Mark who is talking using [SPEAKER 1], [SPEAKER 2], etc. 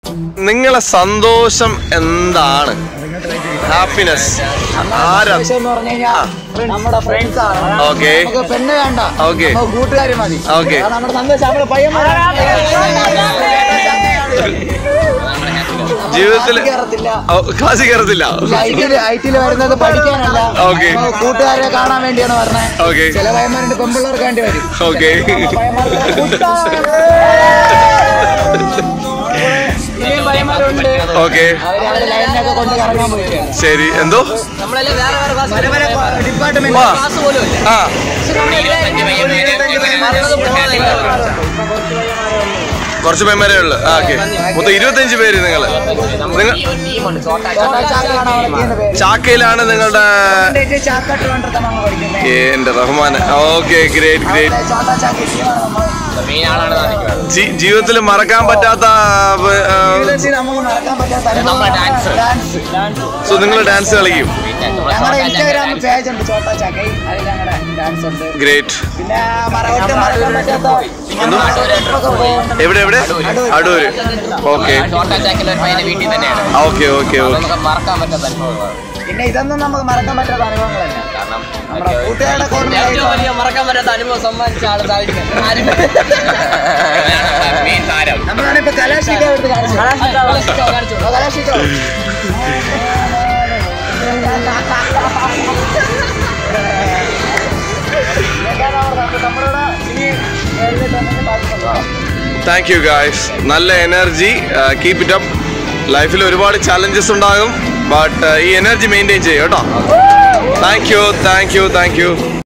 [SPEAKER 1] നിങ്ങളെ സന്തോഷം എന്താണ് ഹാപ്പിനെസ് ആരാ
[SPEAKER 2] എന്ന് പറഞ്ഞു കഴിഞ്ഞാൽ നമ്മുടെ ഫ്രണ്ട്സ് ആണ്
[SPEAKER 1] ഓക്കെ
[SPEAKER 2] നമുക്ക് പെണ്ണ് വേണ്ട
[SPEAKER 1] ഓക്കെ
[SPEAKER 2] നമുക്ക് കൂട്ടുകാർ മതി
[SPEAKER 1] ഓക്കെ
[SPEAKER 2] അതാണ് നമ്മുടെ സന്തോഷം നമ്മുടെ പയ്യന്മാരാണ്
[SPEAKER 1] ജീവിതത്തിൽ
[SPEAKER 2] കയറത്തില്ല
[SPEAKER 1] ക്ലാസ്സിൽ കയറത്തില്ല
[SPEAKER 2] ഐറ്റില് ഐറ്റില് വരുന്നത് പഠിക്കാനല്ല
[SPEAKER 1] ഓക്കെ.
[SPEAKER 2] നമുക്ക് കൂട്ടുകാരെ കാണാൻ വേണ്ടിയാണ് പറഞ്ഞത്
[SPEAKER 1] ഓക്കെ
[SPEAKER 2] ചില പയ്യന്മാരുണ്ട് പെൺപിള്ളേർക്ക് വേണ്ടി വരും
[SPEAKER 1] ഓക്കെ
[SPEAKER 2] ഇനിയും പയ്യന്മാരുണ്ട്
[SPEAKER 1] ഓക്കെ
[SPEAKER 2] അവര് അവര് ലൈനിനൊക്കെ കൊണ്ട് കറങ്ങാൻ പോയിരിക്കുകയാണ്
[SPEAKER 1] ശരി എന്തോ
[SPEAKER 2] നമ്മളെല്ലാം വേറെ വേറെ ക്ലാസ് പല പല ഡിപ്പാർട്ട്മെന്റ്
[SPEAKER 1] വാ.
[SPEAKER 2] ക്ലാസ് പോലും ഇല്ല
[SPEAKER 1] ആ കുറച്ച് പേന്മാരേ ഉള്ളു ആ ഓക്കെ മൊത്തം ഇരുപത്തഞ്ച് പേര് നിങ്ങൾ നിങ്ങൾ ചാക്കയിലാണ് നിങ്ങളുടെ
[SPEAKER 2] ചാക്കാട്ട് വേണ്ടതാണ് നമ്മൾ പഠിക്കുന്നത്
[SPEAKER 1] ഏ, എന്റെ റഹ്മാൻ ഓക്കെ ഗ്രേറ്റ് ഗ്രേറ്റ്
[SPEAKER 2] ചോട്ടാ ചാക്കി
[SPEAKER 1] ജീവിതത്തിൽ മറക്കാൻ പറ്റാത്ത
[SPEAKER 2] ജീവിതത്തിൽ നമുക്ക് മറക്കാൻ പറ്റാത്ത അനുഭവം ഡാൻസ് ഡാൻസ്
[SPEAKER 1] സോ നിങ്ങൾ ഡാൻസ് കളിക്കും
[SPEAKER 2] ഞങ്ങളുടെ ഇൻസ്റ്റാഗ്രാമിൽ പേജ് ഉണ്ട് ചോട്ടാ ചാക്കൈ അതിൽ ഞങ്ങളുടെ ഡാൻസ് ഉണ്ട്
[SPEAKER 1] ഗ്രേറ്റ്
[SPEAKER 2] പിന്നെ മറക്കാൻ മറക്കാൻ പറ്റാത്ത
[SPEAKER 1] എന്തോ?
[SPEAKER 2] ട്രിപ്പൊക്കെ പോകും
[SPEAKER 1] എവിടെ എവിടെ അടൂര് ഓക്കെ
[SPEAKER 3] വീട്ടിൽ തന്നെയാണ്
[SPEAKER 1] ഓക്കെ ഓക്കെ ഓക്കെ
[SPEAKER 3] നമുക്ക് മറക്കാൻ പറ്റാത്ത അനുഭവങ്ങളാണ്
[SPEAKER 2] പിന്നെ ഇതൊന്നും നമുക്ക് മറക്കാൻ പറ്റാത്ത അനുഭവങ്ങൾ തന്നെ
[SPEAKER 3] കാരണം
[SPEAKER 2] നമ്മുടെ കൂട്ടുകാരുടെ
[SPEAKER 3] ഏറ്റവും വലിയ മറക്കാൻ പറ്റാത്ത അനുഭവം സമ്മാനിച്ച ആള് സാധിക്കും മെയിൻ താരം
[SPEAKER 2] നമ്മളാണ് ഇപ്പൊ കലാശിക്ക എടുത്ത് കാണിച്ചത്
[SPEAKER 3] കാണിച്ചു
[SPEAKER 2] കലാശിക്കോ നമ്മളോട് ഇനി എഴുതിട്ടുണ്ടെങ്കിൽ ബാക്കിയുണ്ടോ
[SPEAKER 1] താങ്ക് യു ഗായ്സ് നല്ല എനർജി കീപ് ഇറ്റ് അപ്പ് ലൈഫിൽ ഒരുപാട് ചാലഞ്ചസ് ഉണ്ടാകും ബട്ട് ഈ എനർജി മെയിൻറ്റെയിൻ ചെയ്യും കേട്ടോ thank you thank you thank U